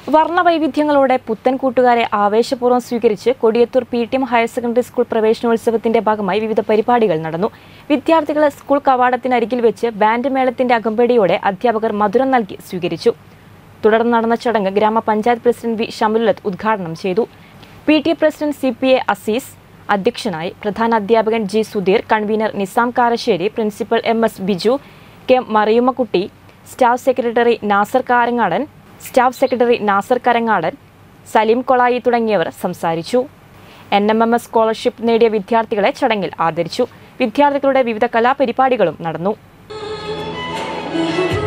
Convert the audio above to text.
വർണ്ണവൈവിധ്യങ്ങളോടെ പുത്തൻ കൂട്ടുകാരെ ആവേശപൂർവ്വം സ്വീകരിച്ച് Kodiyathur P T M higher secondary school പ്രവേശനോത്സവത്തിന്റെ ഭാഗമായി വിവിധ പരിപാടികൾ നടന്നു വിദ്യാർത്ഥികളെ സ്കൂൾ കവാടത്തിനരികിൽ വെച്ച് ബാൻഡ് മേളത്തിന്റെ അകമ്പടിയോടെ അധ്യാപകർ മധുരം നൽകി സ്വീകരിച്ചു തുടർന്ന് നടന്ന ചടങ്ങ് ഗ്രാമപഞ്ചായത്ത് പ്രസിഡന്റ് വി ഷമുലത്ത് ഉദ്ഘാടനം ചെയ്തു P T A president C P A Azeez അധ്യക്ഷനായി പ്രധാന അധ്യാപകൻ G Sudheer convener Nizam Karassery principal M S Biju K Mariyummakutty staff secretary Nasar Karangadan staff secretary Nasar Karangadan Saleem Kolayi തുടങ്ങിയവർ സംസാരിച്ചു N M M S scholarship നേടിയ വിദ്യാർത്ഥികളെ ചടങ്ങിൽ ആദരിച്ചു വിദ്യാർത്ഥികളുടെ വിവിധ കലാപരിപാടികളും നടന്നു Thank you.